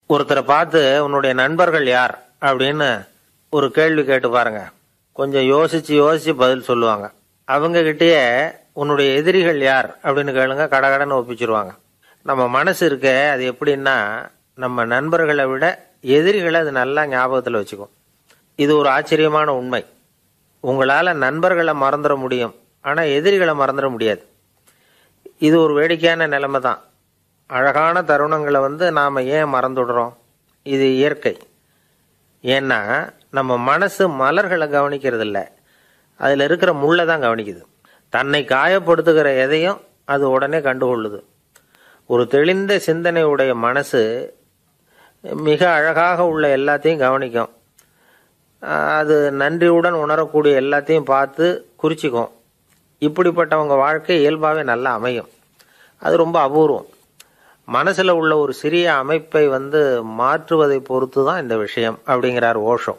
ஒருத்தரை பார்த்து உன்னுடைய நண்பர்கள் யார் அப்படின்னு ஒரு கேள்வி கேட்டு பாருங்க கொஞ்சம் யோசிச்சு யோசிச்சு பதில் சொல்லுவாங்க அவங்க கிட்டயே உன்னுடைய எதிரிகள் யார் அப்படின்னு கேளுங்க கடகடன்னு ஒப்பிச்சிருவாங்க நம்ம மனசு இருக்க அது எப்படின்னா நம்ம நண்பர்களை விட எதிரிகளை அது நல்லா ஞாபகத்தில் வச்சுக்கும் இது ஒரு ஆச்சரியமான உண்மை உங்களால் நண்பர்களை மறந்துட முடியும் ஆனால் எதிரிகளை மறந்துட முடியாது இது ஒரு வேடிக்கையான நிலைமை தான் அழகான தருணங்களை வந்து நாம் ஏன் மறந்துடுறோம் இது இயற்கை ஏன்னா நம்ம மனசு மலர்களை கவனிக்கிறது இல்லை அதில் இருக்கிற முள்ளை தான் கவனிக்குது தன்னை காயப்படுத்துகிற எதையும் அது உடனே கண்டுகொள்ளுது ஒரு தெளிந்த சிந்தனை உடைய மனசு மிக அழகாக உள்ள எல்லாத்தையும் கவனிக்கும் அது நன்றியுடன் உணரக்கூடிய எல்லாத்தையும் பார்த்து குறிச்சிக்கும் இப்படிப்பட்டவங்க வாழ்க்கை இயல்பாகவே நல்லா அமையும் அது ரொம்ப அபூர்வம் மனசில் உள்ள ஒரு சிறிய அமைப்பை வந்து மாற்றுவதை பொறுத்து தான் இந்த விஷயம் அப்படிங்கிறார் ஓஷோ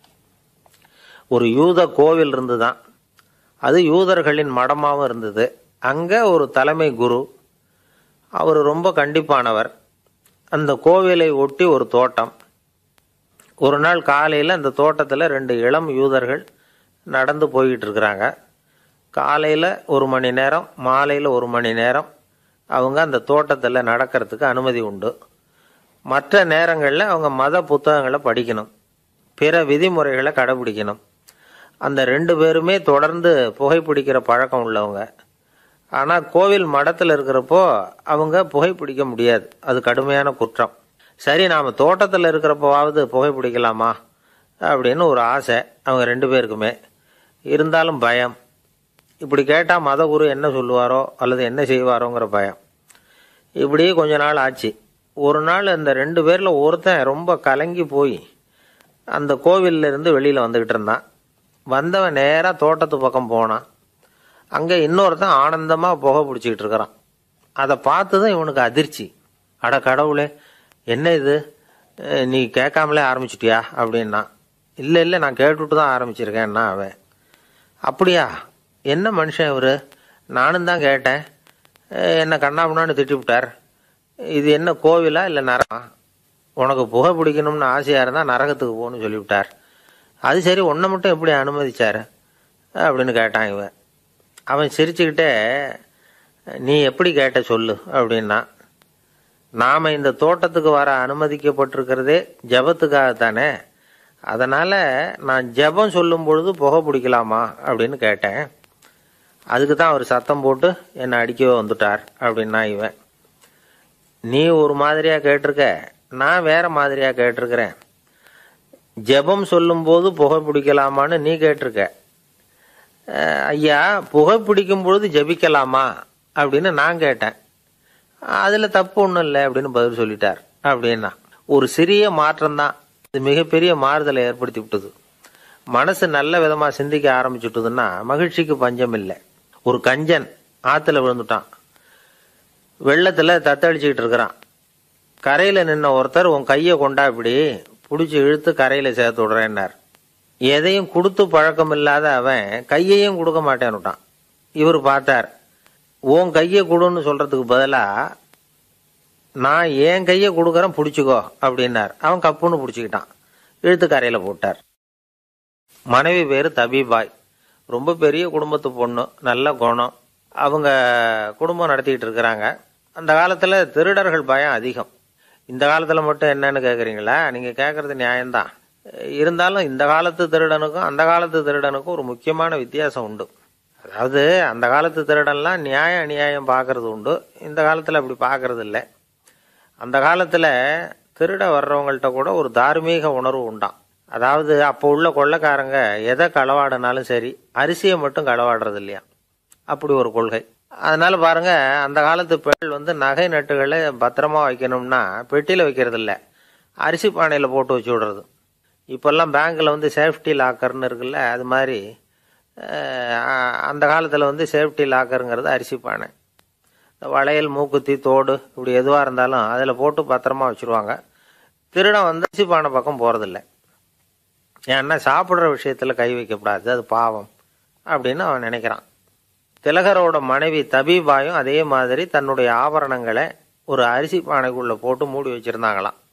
ஒரு யூத கோவில் இருந்து தான் அது யூதர்களின் மடமாகவும் இருந்தது அங்கே ஒரு தலைமை குரு அவர் ரொம்ப கண்டிப்பானவர் அந்த கோவிலை ஒட்டி ஒரு தோட்டம் ஒரு நாள் காலையில் அந்த தோட்டத்தில் ரெண்டு இளம் யூதர்கள் நடந்து போய்கிட்டு இருக்கிறாங்க காலையில் ஒரு மணி நேரம் மாலையில் ஒரு மணி நேரம் அவங்க அந்த தோட்டத்தில் நடக்கிறதுக்கு அனுமதி உண்டு மற்ற நேரங்களில் அவங்க மத புத்தகங்களை படிக்கணும் பிற விதிமுறைகளை கடைபிடிக்கணும் அந்த ரெண்டு பேருமே தொடர்ந்து புகைப்பிடிக்கிற பழக்கம் உள்ளவங்க ஆனால் கோவில் மடத்தில் இருக்கிறப்போ அவங்க புகைப்பிடிக்க முடியாது அது கடுமையான குற்றம் சரி நாம் தோட்டத்தில் இருக்கிறப்போவாவது புகைப்பிடிக்கலாமா அப்படின்னு ஒரு ஆசை அவங்க ரெண்டு பேருக்குமே இருந்தாலும் பயம் இப்படி கேட்டால் மதகுரு என்ன சொல்லுவாரோ அல்லது என்ன செய்வாரோங்கிற பயம் இப்படி கொஞ்ச நாள் ஆச்சு ஒரு நாள் இந்த ரெண்டு பேரில் ஒருத்தன் ரொம்ப கலங்கி போய் அந்த கோவில்ல இருந்து வெளியில் வந்துக்கிட்டு இருந்தான் வந்தவன் நேராக தோட்டத்து பக்கம் போனான் அங்கே இன்னொருத்தன் ஆனந்தமாக புகை பிடிச்சிக்கிட்டு இருக்கிறான் அதை பார்த்து தான் இவனுக்கு அதிர்ச்சி அட கடவுளே என்ன இது அஹ் நீ கேட்காமலே ஆரம்பிச்சிட்டியா அப்படின்னா இல்லை இல்லை நான் கேட்டுட்டு தான் ஆரம்பிச்சிருக்கேன்னா அவன் அப்படியா என்ன மனுஷன் இவர் நானும் தான் கேட்டேன் அஹ் என்ன கண்ணாமுன்னான்னு திட்டி விட்டார் இது என்ன கோவிலா இல்லை நரகம் உனக்கு புகை பிடிக்கணும்னு ஆசையாக இருந்தால் நரகத்துக்கு போகணும்னு சொல்லிவிட்டார் அது சரி உன்னை மட்டும் எப்படி அனுமதிச்சார் அப்படின்னு கேட்டான் இவன் அவன் சிரிச்சுக்கிட்டே நீ எப்படி கேட்ட சொல்லு அப்படின்னா நாம் இந்த தோட்டத்துக்கு வர அனுமதிக்கப்பட்டிருக்கிறதே ஜபத்துக்காகத்தானே அதனால் நான் ஜெபம் சொல்லும் பொழுது புகை பிடிக்கலாமா அப்படின்னு கேட்டேன் அதுக்கு தான் அவர் சத்தம் போட்டு என்னை அடிக்கவே வந்துட்டார் அப்படின்னா இவன் நீ ஒரு மாதிரியாக கேட்டிருக்க நான் வேற மாதிரியாக கேட்டிருக்கிறேன் ஜெபம் சொல்லும்போது புகை பிடிக்கலாமான்னு நீ கேட்டிருக்க அஹ் ஐயா புகை பிடிக்கும் பொழுது ஜெபிக்கலாமா அப்படின்னு நான் கேட்டேன் அதில் தப்பு ஒன்றும் இல்லை அப்படின்னு பதில் சொல்லிட்டார் அப்படின்னா ஒரு சிறிய மாற்றம் தான் இது மிகப்பெரிய மாறுதலை ஏற்படுத்தி விட்டது மனசு நல்ல விதமாக சிந்திக்க ஆரம்பிச்சுட்டுதுன்னா மகிழ்ச்சிக்கு பஞ்சம் இல்லை ஒரு கஞ்சன் ஆற்றுல விழுந்துட்டான் வெள்ளத்தில் தத்தளிச்சுக்கிட்டு இருக்கிறான் கரையில் நின்ன ஒருத்தர் உன் கையை கொண்டா இப்படி பிடிச்சி இழுத்து கரையில் சேர்த்து விடுறேன்னார் எதையும் கொடுத்து பழக்கம் இல்லாத அவன் கையையும் கொடுக்க மாட்டேன்னுட்டான் இவர் பார்த்தார் உன் கையை கொடுன்னு சொல்றதுக்கு பதிலாக நான் என் கையை கொடுக்குறேன் பிடிச்சிக்கோ அப்படின்னார் அவன் கப்புன்னு பிடிச்சிக்கிட்டான் இழுத்து கரையில் போட்டார் மனைவி பேர் தபிபாய் ரொம்ப பெரிய குடும்பத்து பொண்ணு நல்ல குணம் அவங்க குடும்பம் நடத்திக்கிட்டு இருக்கிறாங்க அந்த காலத்தில் திருடர்கள் பயம் அதிகம் இந்த காலத்தில் மட்டும் என்னன்னு கேட்குறீங்களா நீங்கள் கேட்குறது நியாயம்தான் இருந்தாலும் இந்த காலத்து திருடனுக்கும் அந்த காலத்து திருடனுக்கும் ஒரு முக்கியமான வித்தியாசம் உண்டு அதாவது அந்த காலத்து திருடன்லாம் நியாய அநியாயம் பார்க்கறது உண்டு இந்த காலத்தில் அப்படி பார்க்கறது இல்லை அந்த காலத்தில் திருட வர்றவங்கள்ட்ட கூட ஒரு தார்மீக உணர்வு உண்டாம் அதாவது அப்போ உள்ள கொள்ளைக்காரங்க எதை களவாடினாலும் சரி அரிசியை மட்டும் களவாடுறது இல்லையா அப்படி ஒரு கொள்கை அதனால பாருங்க அந்த காலத்து பெண்கள் வந்து நகை நட்டுகளை பத்திரமா வைக்கணும்னா பெட்டியில் வைக்கிறது இல்லை அரிசி பானையில் போட்டு வச்சு விடுறது இப்போல்லாம் பேங்க்கில் வந்து சேஃப்டி லாக்கர்னு இருக்குல்ல அது மாதிரி அஹ், அந்த காலத்தில் வந்து சேஃப்டி லாக்கருங்கிறது அரிசி பானை இந்த வளையல் மூக்குத்தி தோடு இப்படி எதுவாக இருந்தாலும் அதில் போட்டு பத்திரமா வச்சுருவாங்க திருடன் வந்து அரிசி பானை பக்கம் போகிறதில்ல ஏன்னா சாப்பிட்ற விஷயத்தில் கை வைக்கக்கூடாது அது பாவம் அப்படின்னு அவன் நினைக்கிறான் திலகரோட மனைவி தபீபாயும் அதே மாதிரி தன்னுடைய ஆபரணங்களை ஒரு அரிசி பானைக்குள்ளே போட்டு மூடி வச்சுருந்தாங்களாம்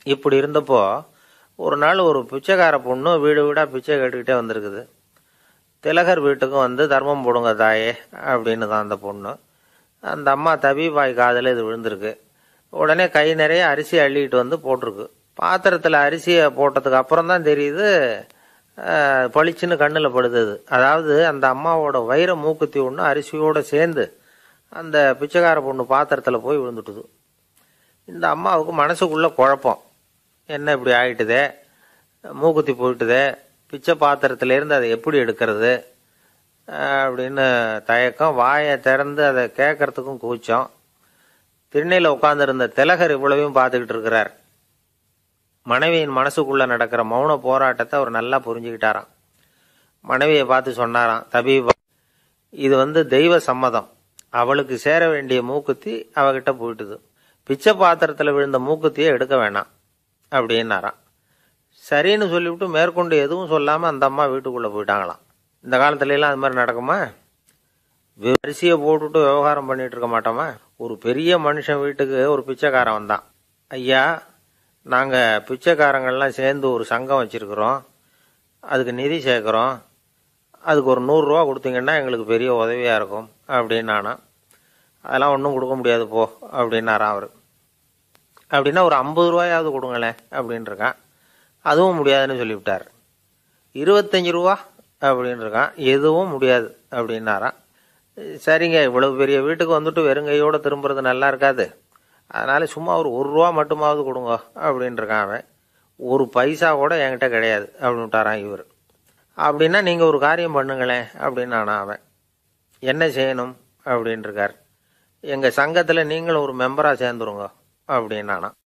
இப்படி இருந்தப்போ ஒரு நாள் ஒரு பிச்சைக்கார பொண்ணு வீடு வீடாக பிச்சை கேட்டுக்கிட்டே வந்திருக்குது திலகர் வீட்டுக்கும் வந்து தர்மம் போடுங்க தாயே அப்படின்னு தான் அந்த பொண்ணு அந்த அம்மா தபிபாய் காதில் இது விழுந்திருக்கு உடனே கை நிறைய அரிசி அள்ளிட்டு வந்து போட்டிருக்கு பாத்திரத்தில் அரிசியை போட்டதுக்கு அப்புறம் தான் தெரியுது அஹ், பளிச்சுன்னு கண்ணில் படுது அது. அதாவது அந்த அம்மாவோட வைர மூக்குத்தி ஒன்று அரிசியோடு சேர்ந்து அந்த பிச்சைக்கார பொண்ணு பாத்திரத்தில் போய் விழுந்துட்டுது இந்த அம்மாவுக்கு மனசுக்குள்ள குழப்பம் என்ன இப்படி ஆயிட்டுதே மூக்குத்தி போயிட்டுதே பிச்சை பாத்திரத்திலேருந்து அதை எப்படி எடுக்கிறது அஹ் அப்படின்னு தயக்கம் வாயை திறந்து அதை கேட்கறதுக்கும் கூச்சம் திருநெல்ல உட்கார்ந்திருந்த திலகர் இவ்வளவையும் பார்த்துக்கிட்டு இருக்கிறார் மனைவியின் மனசுக்குள்ள நடக்கிற மௌன போராட்டத்தை அவர் நல்லா புரிஞ்சுக்கிட்டாராம் மனைவியை பார்த்து சொன்னாராம் தபீபா இது வந்து தெய்வ சம்மதம் அவளுக்கு சேர வேண்டிய மூக்குத்தி அவகிட்ட போயிட்டுது பிச்சை பாத்திரத்தில் விழுந்த மூக்குத்தியை எடுக்க வேணாம் அப்படின்னாராம் சரின்னு சொல்லிவிட்டு மேற்கொண்டு எதுவும் சொல்லாமல் அந்த அம்மா வீட்டுக்குள்ளே போயிட்டாங்களாம் இந்த காலத்துல எல்லாம் அது மாதிரி நடக்குமா அரிசியை போட்டுட்டு விவகாரம் பண்ணிட்டு இருக்க மாட்டோமா ஒரு பெரிய மனுஷன் வீட்டுக்கு ஒரு பிச்சைக்காரன் வந்தான் ஐயா நாங்கள் பிச்சைக்காரங்கள்லாம் சேர்ந்து ஒரு சங்கம் வச்சிருக்கிறோம் அதுக்கு நிதி சேர்க்குறோம் அதுக்கு ஒரு நூறுரூவா கொடுத்தீங்கன்னா எங்களுக்கு பெரிய உதவியாக இருக்கும் அப்படின்னு அதெல்லாம் ஒன்றும் கொடுக்க முடியாது போ அப்படின்னாராம் அவர் அப்படின்னா ஒரு ஐம்பது ரூபாயாவது கொடுங்களேன் அப்படின்னு இருக்கான் அதுவும் முடியாதுன்னு சொல்லிவிட்டார் இருபத்தஞ்சி ரூபா அப்படின்னு இருக்கான் எதுவும் முடியாது அப்படின்னாராம் சரிங்க இவ்வளவு பெரிய வீட்டுக்கு வந்துட்டு வெறுங்கையோடு திரும்புறது நல்லா இருக்காது அதனால சும்மா ஒரு ஒரு ரூபா மட்டுமாவது கொடுங்க அப்படின்னு இருக்கான் அவன் ஒரு பைசா கூட என்கிட்ட கிடையாது அப்படின்னு விட்டாரான் இவர் அப்படின்னா நீங்கள் ஒரு காரியம் பண்ணுங்களேன் அப்படின்னு அவன் என்ன செய்யணும் அப்படின்னு இருக்கார் எங்கள் சங்கத்தில் நீங்களும் ஒரு மெம்பராக சேர்ந்துருங்க அப்படின்னு